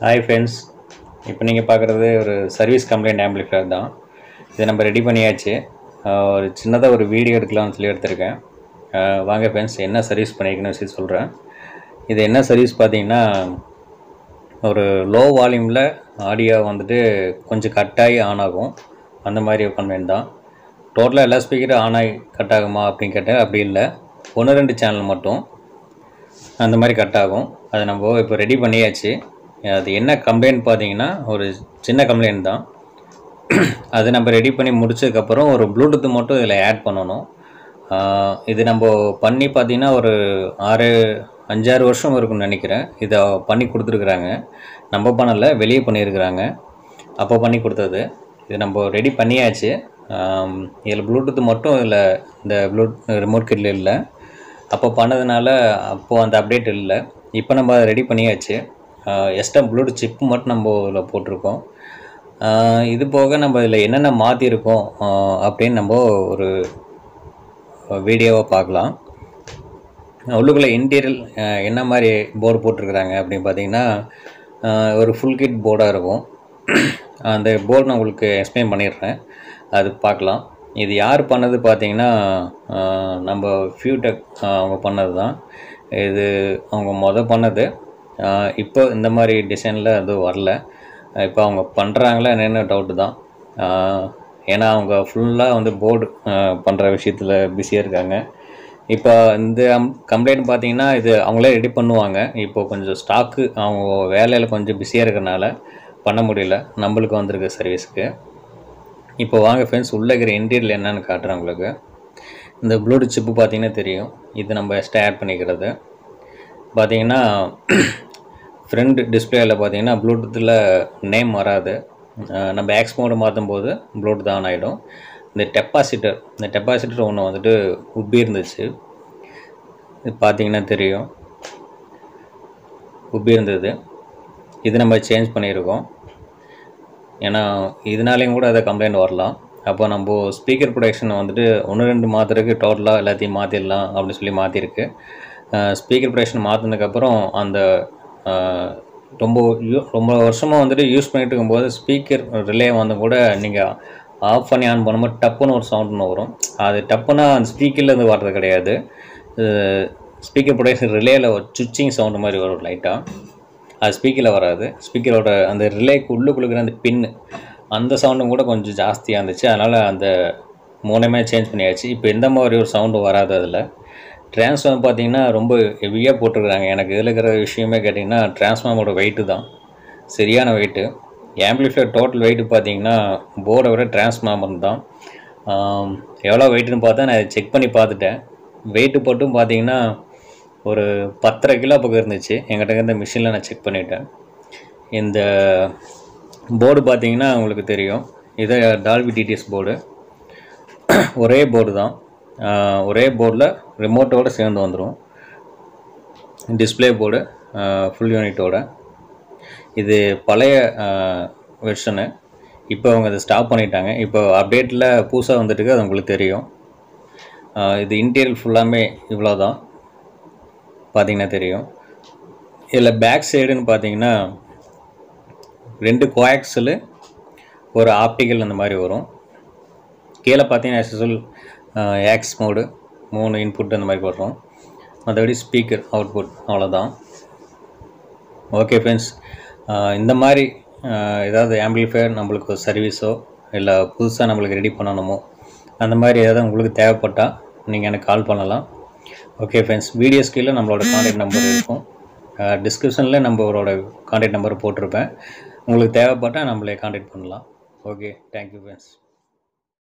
hi friends இப்போ நீங்கள் பார்க்குறது ஒரு சர்வீஸ் கம்ப்ளைண்ட் ஆம்பிளிஃபையர் தான் இதை நம்ம ரெடி பண்ணியாச்சு ஆஹ் ஒரு சின்னதாக ஒரு வீடியோ எடுக்கலாம்னு சொல்லி எடுத்திருக்கேன் ஆஹ் வாங்க ஃப்ரெண்ட்ஸ் என்ன சர்வீஸ் பண்ணியிருக்கேன்னு சொல்லி சொல்கிறேன் இது என்ன சர்வீஸ் பார்த்தீங்கன்னா ஒரு லோ வால்யூமில் ஆடியோ வந்துட்டு கொஞ்சம் கட் ஆகி ஆன் ஆகும் அந்த மாதிரி கம்ப்ளைண்ட் தான் டோட்டலாக எல்லா ஸ்பீக்கரும் ஆன் ஆகி கட் ஆகுமா அப்படின்னு கேட்டால் அப்படி இல்லை ஒன்று ரெண்டு சேனல் மட்டும் அந்த மாதிரி கட் ஆகும் அதை நம்ம இப்போ ரெடி பண்ணியாச்சு அது என்ன கம்ப்ளைண்ட் பார்த்தீங்கன்னா ஒரு சின்ன கம்ப்ளைண்ட் தான் அது நம்ம ரெடி பண்ணி முடிச்சதுக்கப்புறம் ஒரு ப்ளூடூத் மட்டும் இதில் ஆட் பண்ணணும் ஆஹ் இது நம்ம பண்ணி பார்த்தீங்கன்னா ஒரு ஆறு அஞ்சாறு வருஷம் இருக்கும்னு நினைக்கிறேன் இதை பண்ணி கொடுத்துருக்குறாங்க நம்ம பண்ணலை வெளியே பண்ணியிருக்கிறாங்க அப்போ பண்ணி கொடுத்தது இது நம்ம ரெடி பண்ணியாச்சு ஆம், இதில் ப்ளூடூத் மட்டும் இதில் இந்த ப்ளூ ரிமோட் கிட்டில் இல்லை அப்போ பண்ணதுனால அப்போது அந்த அப்டேட் இல்லை இப்போ நம்ம அதை ரெடி பண்ணியாச்சு எக்ஸ்ட்ரா ப்ளூடூத் சிப் மட்டும் நம்ம இதில் போட்டிருக்கோம் ஆஹ் இது போக நம்ம இதில் என்னென்ன மாற்றிருக்கோம் அப்படின்னு நம்ம ஒரு வீடியோவை பார்க்கலாம் உள்ளுக்குள்ளே இன்டீரியல் என்ன மாதிரி போர்டு போட்டிருக்கிறாங்க அப்படின்னு பார்த்தீங்கன்னா ஆஹ் ஒரு ஃபுல் கிட் போர்டாக இருக்கும் அந்த போர்டு நான் உங்களுக்கு எக்ஸ்பிளைன் பண்ணிடுறேன் அது பார்க்கலாம் இது யார் பண்ணது பார்த்தீங்கன்னா ஆஹ் நம்ம ஃபியூடெக் அவங்க பண்ணது தான் இது அவங்க மொதல் பண்ணது ஆஹ் இப்போ இந்த மாதிரி டிசைனில் அது வரல இப்போ அவங்க பண்ணுறாங்களா என்னென்ன டவுட்டு தான் ஆஹ் ஏன்னா அவங்க ஃபுல்லாக வந்து போர்டு பண்ணுற விஷயத்தில் பிஸியாக இருக்காங்க இப்போ இந்த கம்ப்ளைண்ட் பார்த்தீங்கன்னா இது அவங்களே ரெடி பண்ணுவாங்க இப்போ கொஞ்சம் ஸ்டாக்கு அவங்க வேலையில் கொஞ்சம் பிஸியாக இருக்கிறனால பண்ண முடியல நம்மளுக்கு வந்திருக்கு சர்வீஸுக்கு இப்போ வாங்க ஃப்ரெண்ட்ஸ் உள்ளே இருக்கிற இன்டீரியல் என்னன்னு காட்டுறேன் உங்களுக்கு இந்த ப்ளூடூத் சிப்பு பார்த்தீங்கன்னா தெரியும் இது நம்ம எக்ஸ்ட்ரா ஆட் பண்ணிக்கிறது பார்த்தீங்கன்னா ஃப்ரண்ட் டிஸ்பிளேயில் பார்த்தீங்கன்னா ப்ளூடூத்தில் நேம் வராது அஹ் நம்ம ஆக்ஸ் மோடு மாற்றும் போது ப்ளூடூத் ஆன் ஆகிடும் இந்த டெப்பாசிட்டர் இந்த டெப்பாசிட்டர் ஒன்று வந்துட்டு உப்பி இருந்துச்சு இது பார்த்தீங்கன்னா தெரியும் உப்பி இருந்தது இது நம்ம சேஞ்ச் பண்ணியிருக்கோம் ஏன்னா இதனாலேயும் கூட அதை கம்ப்ளைண்ட் வரலாம் அப்போ நம்ம ஸ்பீக்கர் ப்ரொடக்ஷன் வந்துட்டு ஒன்று ரெண்டு மாற்றுறதுக்கு டோட்டலாக எல்லாத்தையும் மாற்றிடலாம் அப்படின்னு சொல்லி மாற்றிருக்கு ஸ்பீக்கர் ப்ரொடக்ஷன் மாற்றினதுக்கப்புறம் அந்த அஹ், ரொம்ப யூ ரொம்ப வருஷமாக வந்துட்டு யூஸ் பண்ணிட்டு இருக்கும்போது ஸ்பீக்கர் ரிலே வந்து கூட நீங்கள் ஆஃப் பண்ணி ஆன் பண்ணும்போது டப்புன்னு ஒரு சவுண்ட் ஒன்று வரும் அது டப்புன்னா அந்த ஸ்பீக்கர்லேருந்து வர்றது கிடையாது ஸ்பீக்கர் ப்ரொடக்ஷன் ரிலேயில் ஒரு சுவிச்சிங் சவுண்டு மாதிரி வரும் லைட்டாக அது ஸ்பீக்கரில் வராது ஸ்பீக்கரோட அந்த ரிலேக்கு உள்ளுக்குள்ளுக்கிற அந்த பின்னு அந்த சவுண்டும் கூட கொஞ்சம் ஜாஸ்தியாக இருந்துச்சு அதனால் அந்த மூணுமே சேஞ்ச் பண்ணியாச்சு இப்போ எந்த மாதிரி ஒரு சவுண்டு வராது அதில் டிரான்ஸ்ஃபார்ம் பார்த்தீங்கன்னா ரொம்ப ஹெவியாக போட்டிருக்கிறாங்க எனக்கு இதில் இருக்கிற விஷயமே கேட்டிங்கன்னா டிரான்ஸ்ஃபார்மோட வெயிட்டு தான் சரியான வெயிட்டு ஆம்பிளிஃபையர் டோட்டல் வெயிட்டு பார்த்தீங்கன்னா போர்டை விட டிரான்ஸ்ஃபார்மர் தான் ஆம், எவ்வளோ வெயிட்டுன்னு பார்த்தா நான் செக் பண்ணி பார்த்துட்டேன் வெயிட்டு போட்டும் பார்த்தீங்கன்னா ஒரு பத்தரை கிலோ பக்கம் இருந்துச்சு எங்கிட்ட இருந்த மிஷினில் நான் செக் பண்ணிட்டேன் இந்த போர்டு பார்த்தீங்கன்னா உங்களுக்கு தெரியும் இது டால்பி டிடிஎஸ் போர்டு ஒரே போர்டு தான் ஆஹ் ஒரே போர்டில் ரிமோட்டோடு சேர்ந்து வந்துடும் டிஸ்ப்ளே போர்டு ஃபுல் யூனிட்டோட இது பழைய வெர்ஷனு இப்போ அவங்க அதை ஸ்டாப் பண்ணிட்டாங்க இப்போ அப்டேட்டில் புதுசாக வந்துட்டு அது உங்களுக்கு தெரியும் ஆஹ் இது இன்டீரியல் ஃபுல்லாமே இவ்வளோ தான் பார்த்தீங்கன்னா தெரியும் இதில் பேக் சைடுன்னு பார்த்தீங்கன்னா ரெண்டு கோஆக்சலு ஒரு ஆப்டிக்கல் அந்த மாதிரி வரும் கீழே பார்த்தீங்கன்னா எஸ்எஸ்எல் ஆக்ஸ் மோடு மூணு இன்புட் அந்த மாதிரி வரும் மற்றபடி ஸ்பீக்கர் அவுட்புட் அவ்வளோதான் ஓகே ஃப்ரெண்ட்ஸ் இந்த மாதிரி ஆஹ் ஏதாவது ஆம்பிளிஃபையர் நம்மளுக்கு ஒரு சர்வீஸோ இல்லை புதுசாக நம்மளுக்கு ரெடி பண்ணணுமோ அந்த மாதிரி ஏதாவது உங்களுக்கு தேவைப்பட்டால் நீங்கள் எனக்கு கால் பண்ணலாம் ஓகே ஃப்ரெண்ட்ஸ் வீடியோஸ் கீழே நம்மளோட காண்டாக்ட் நம்பர் இருக்கும் டிஸ்கிரிப்ஷனில் நம்மளோட காண்டாக்ட் நம்பர் போட்டிருப்பேன் உங்களுக்கு தேவைப்பட்டால் நம்மளே காண்டாக்ட் பண்ணலாம் ஓகே தேங்க்யூ ஃப்ரெண்ட்ஸ்